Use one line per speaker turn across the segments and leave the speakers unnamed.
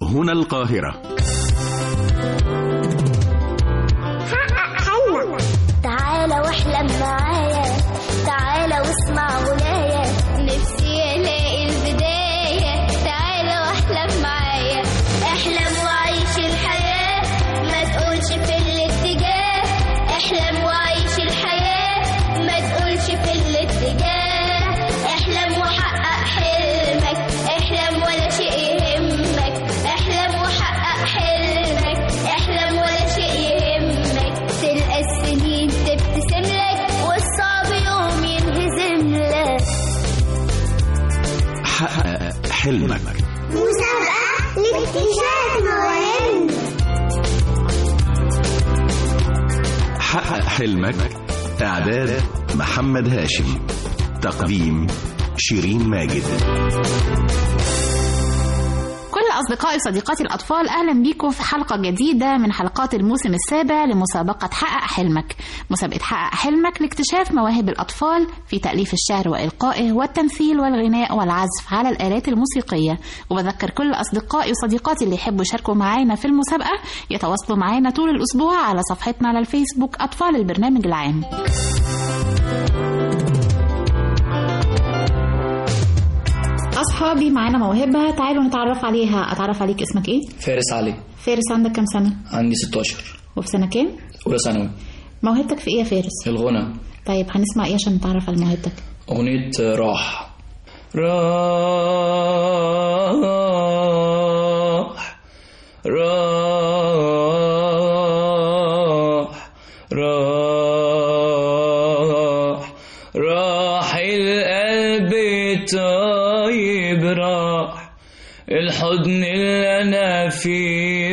هنا القاهرة
حقق حلمك تعالى واحلم معايا تعالى واسمع غنايا نفسي الاقي البداية تعالى واحلم معايا احلم وعيش الحياة ما تقولش في الاتجاه احلم وعيش الحياة ما تقولش في الاتجاه احلم وحقق حلمك احلم ولا شيء يهمك احلم وحقق حلمك احلم ولا شيء يهمك تلقى السنين تبتسم لك والصعب يوم ينهزم لك
حقق حلمك
مسابقة لاكتشاف مواهب
حقق حلمك إعداد محمد هاشم تقديم شيرين ماجد
كل أصدقائي وصديقاتي الأطفال أهلا بيكم في حلقة جديدة من حلقات الموسم السابع لمسابقة حقق حلمك مسابقة حقق حلمك لاكتشاف مواهب الأطفال في تأليف الشعر وإلقائه والتمثيل والغناء والعزف على الآلات الموسيقية وبذكر كل أصدقائي وصديقاتي اللي يحبوا يشاركوا معانا في المسابقة يتواصلوا معانا طول الأسبوع على صفحتنا على الفيسبوك أطفال البرنامج العام أصحابي معانا موهبة تعالوا نتعرف عليها أتعرف عليك اسمك إيه؟
فارس علي
فارس عندك كام سنة؟
عندي 16
وفي سنة كام؟
أولى ثانوي
موهبتك في إيه يا فارس؟
الغنى
طيب هنسمع إيه عشان نتعرف على موهبتك؟
أغنية راح راح راح راح راح القلب طيب راح الحضن اللي انا فيه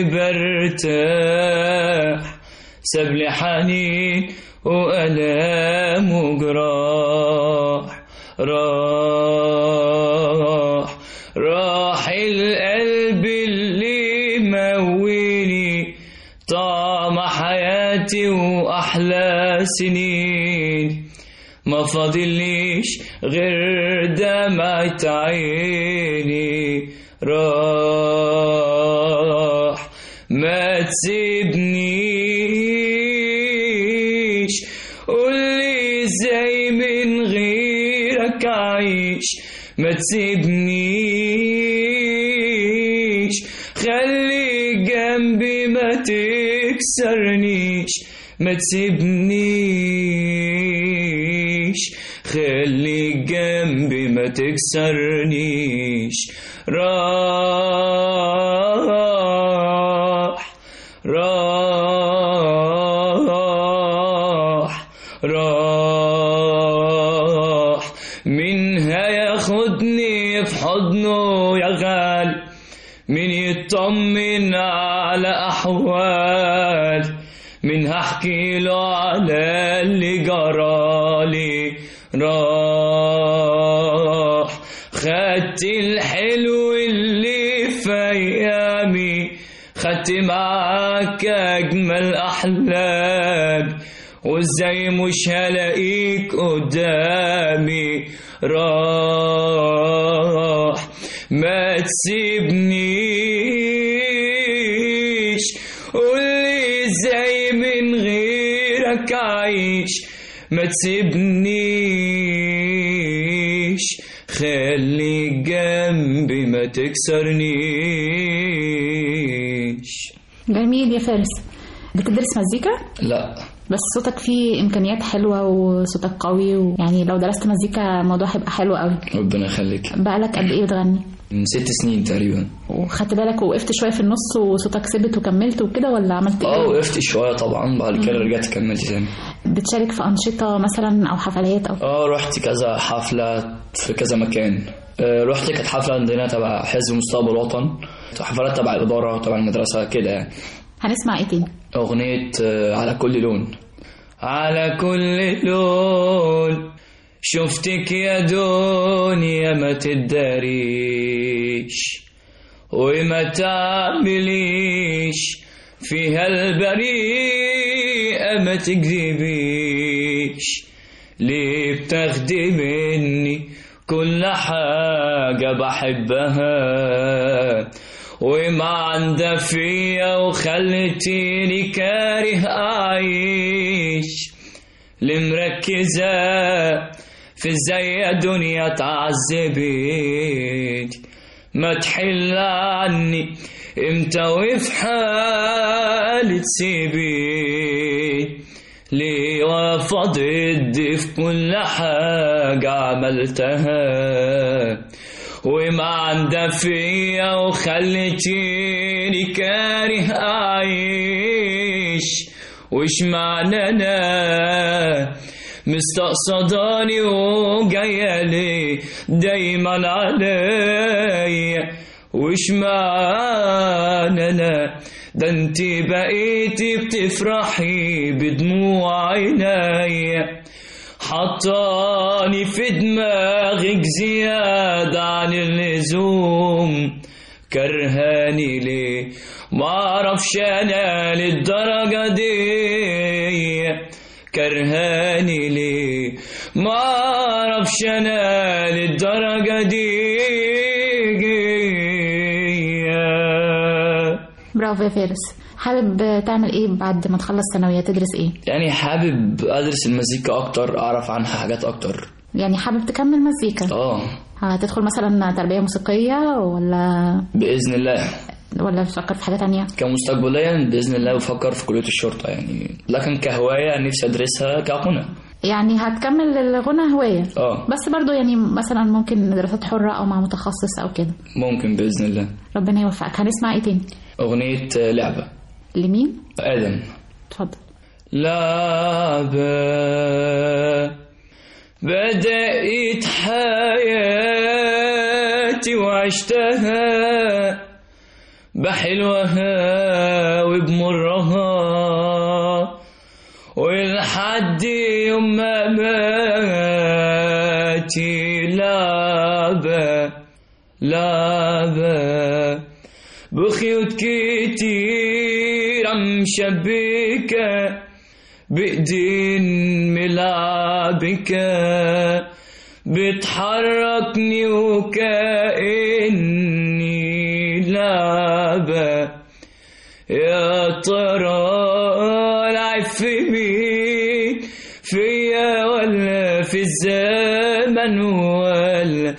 برتاح ساب لي حنين وألام وجراح راح راح القلب اللي موني طعم حياتي وأحلى سنين ما فاضليش غير دمعة عيني راح ما تسيبنيش قولي ازاي من غيرك عايش ما تسيبنيش خلي جنبي ما تكسرنيش ما تسيبنيش خلي جنبي ما تكسرنيش راح راح راح منها ياخدني في حضنه يا غالي من يطمن على أحوال منها احكي له على اللي جرالي راح خدت الحلو اللي في ايامي خدت معاك اجمل احلام وازاي مش هلاقيك قدامي راح ما تسيبنيش قولي ازاي من غيرك عايش ما تسيبنيش خلي جنبي ما تكسرنيش
جميل يا فارس بتدرس مزيكا
لا
بس صوتك فيه إمكانيات حلوة وصوتك قوي ويعني لو درست مزيكا الموضوع هيبقى حلو قوي
ربنا يخليك
بقالك قد إيه بتغني؟
من ست سنين تقريبا
وخدت بالك ووقفت شوية في النص وصوتك ثبت وكملت وكده ولا عملت
اه
إيه؟
وقفت شوية طبعا بعد كده رجعت كملت تاني
بتشارك في أنشطة مثلا أو حفلات أو
اه رحت كذا حفلة في كذا مكان آه، رحت كانت حفلة عندنا تبع حزب مستقبل الوطن حفلات تبع الإدارة تبع المدرسة كده يعني
هنسمع إيه تاني؟
أغنية آه، على كل لون على كل لون شفتك يا دنيا ما تداريش وما تعمليش فيها البريئة ما تكذبيش ليه بتاخدي مني كل حاجة بحبها وما عندها فيا وخلتيني كاره أعيش المركزة في ازاي دنيا تعذبت ما تحل عني امتى وفي حالة تسيبي ليه وفضت في كل حاجة عملتها وما عندها فيا وخلتيني كاره أعيش وش معنى أنا مستقصداني وجاية لي دايما عليا وش معنى أنا ده انتي بقيتي بتفرحي بدموع عينيا حطاني في دماغك زيادة عن اللزوم كرهاني ليه معرفش انا للدرجة دي كرهاني ليه معرفش انا للدرجة دي
برافو يا فارس حابب تعمل ايه بعد ما تخلص ثانويه تدرس ايه
يعني حابب ادرس المزيكا اكتر اعرف عنها حاجات اكتر
يعني حابب تكمل مزيكا
اه
هتدخل مثلا تربيه موسيقيه ولا
باذن الله
ولا بتفكر في حاجه تانية
كمستقبليا باذن الله بفكر في كليه الشرطه يعني لكن كهوايه نفسي ادرسها كغنى
يعني هتكمل الغنى هوايه
اه
بس برضو يعني مثلا ممكن دراسات حره او مع متخصص او كده
ممكن باذن الله
ربنا يوفقك هنسمع ايه تاني
اغنيه لعبه
لمين
ادم
اتفضل
لعبة بدأت حياتي وعشتها بحلوها وبمرها ولحد يوم ما ماتي لعبة لعبة بخيوط كتير مشبكة بإيدين ملعبكة بتحركني وكأني لعبة يا ترى العب في مين فيا ولا في الزمن ولا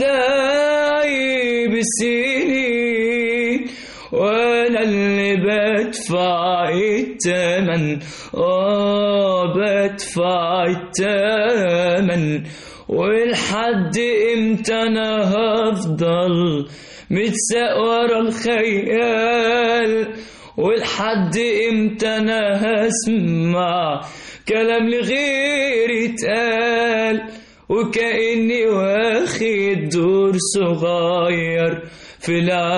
دايب السنين وانا اللي بدفع التمن اه بدفع التمن ولحد امتى انا هفضل متساق ورا الخيال ولحد امتى انا هسمع كلام لغيري اتقال وكأني واخد دور صغير في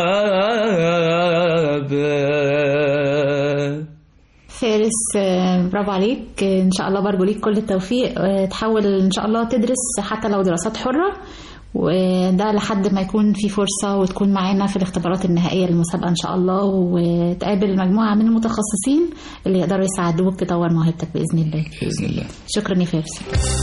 لعبة
فارس آه، برافو عليك آه، ان شاء الله برجو ليك كل التوفيق آه، تحاول ان شاء الله تدرس حتى لو دراسات حرة وده لحد ما يكون في فرصة وتكون معانا في الاختبارات النهائية للمسابقة إن شاء الله وتقابل مجموعة من المتخصصين اللي يقدروا يساعدوك تطور موهبتك بإذن الله
بإذن الله
شكرا يا فارس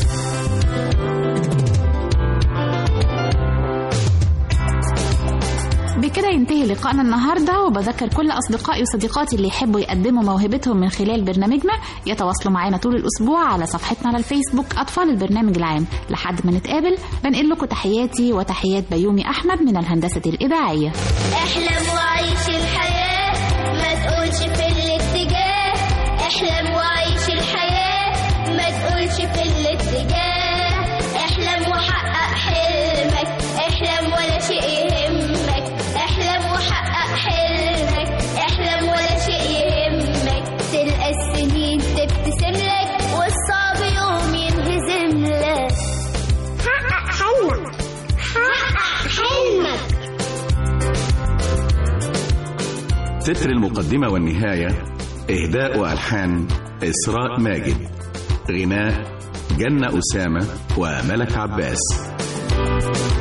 بكده ينتهي لقائنا النهارده وبذكر كل اصدقائي وصديقاتي اللي يحبوا يقدموا موهبتهم من خلال برنامجنا يتواصلوا معانا طول الاسبوع على صفحتنا على الفيسبوك اطفال البرنامج العام لحد ما نتقابل بنقل لكم تحياتي وتحيات بيومي احمد من الهندسه الاذاعيه
احلم وعيش الحياة ما تقولش في الاتجاه احلم وعيش الحياة ما تقولش في الاتجاه احلم وحقق حلمك احلم ولا شيء يهمك احلم وحقق حلمك احلم ولا شيء يهمك تلقى السنين تبتسم لك والصعب يوم ينهزم لك حقق حلمك حقق حلمك
تتر المقدمة والنهاية إهداء وألحان إسراء ماجد غناء جنة أسامة وملك عباس